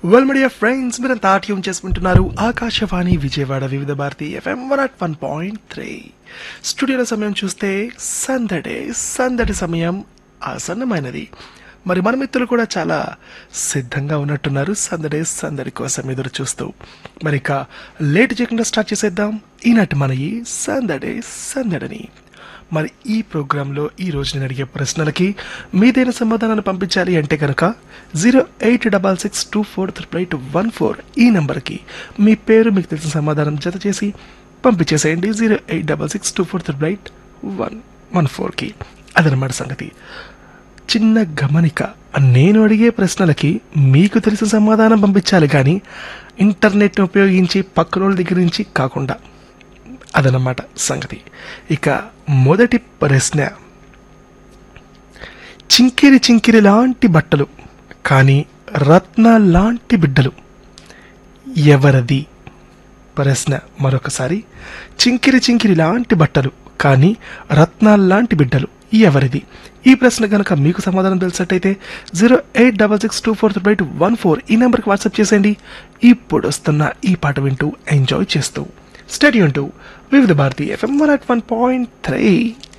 well media friends మీరంతా ఆట్యం చేసుకుంటున్నారు Akashvani Vijayawada Vividha Bharati FM one at one point three స్టూడియోలో సమయం చూస్తే సందడే సందడి సమయం ఆసన్నమైనది మరి మన మిత్రులు కూడా చాలా సిద్ధంగా ఉన్నట్టున్నారు సందడే సందడి కోసం ఎదురు చూస్తూ మరి ఇక లేట్ చేయకుండా స్టార్ట్ చేసేద్దాం ఈనాటి మన ఈ సందడే సందడిని మరి ఈ ప్రోగ్రాంలో ఈ రోజు నేను అడిగే ప్రశ్నలకి మీదైన సమాధానాన్ని పంపించాలి అంటే కనుక zero eight double six two four triple eight one four ఈ నెంబర్కి మీ పేరు మీకు తెలిసిన సమాధానం జత చేసి పంపించేసేయండి zero eight double six two four triple eight one one ఫోర్కి అదనమాట సంగతి చిన్న గమనిక నేను అడిగే ప్రశ్నలకి మీకు తెలిసిన సమాధానం పంపించాలి కానీ ఇంటర్నెట్ని ఉపయోగించి పక్కనోళ్ళ దగ్గర నుంచి కాకుండా అదనమాట సంగతి ఇక మొదటి ప్రశ్న చింకిరి చింకిరి లాంటి బట్టలు కానీ రత్న లాంటి బిడ్డలు ఎవరది ప్రశ్న మరొకసారి చింకిరి చింకిరి లాంటి బట్టలు కానీ రత్నాల్లాంటి బిడ్డలు ఎవరిది ఈ ప్రశ్న కనుక మీకు సమాధానం తెలిసినట్టయితే zero eight double six two four three eight one four ఈ నెంబర్కి వాట్సాప్ చేసేయండి ఇప్పుడు వస్తున్న ఈ పాట వింటూ ఎంజాయ్ చేస్తూ స్టడీ అంటూ Vividha Bharati FM one at one point three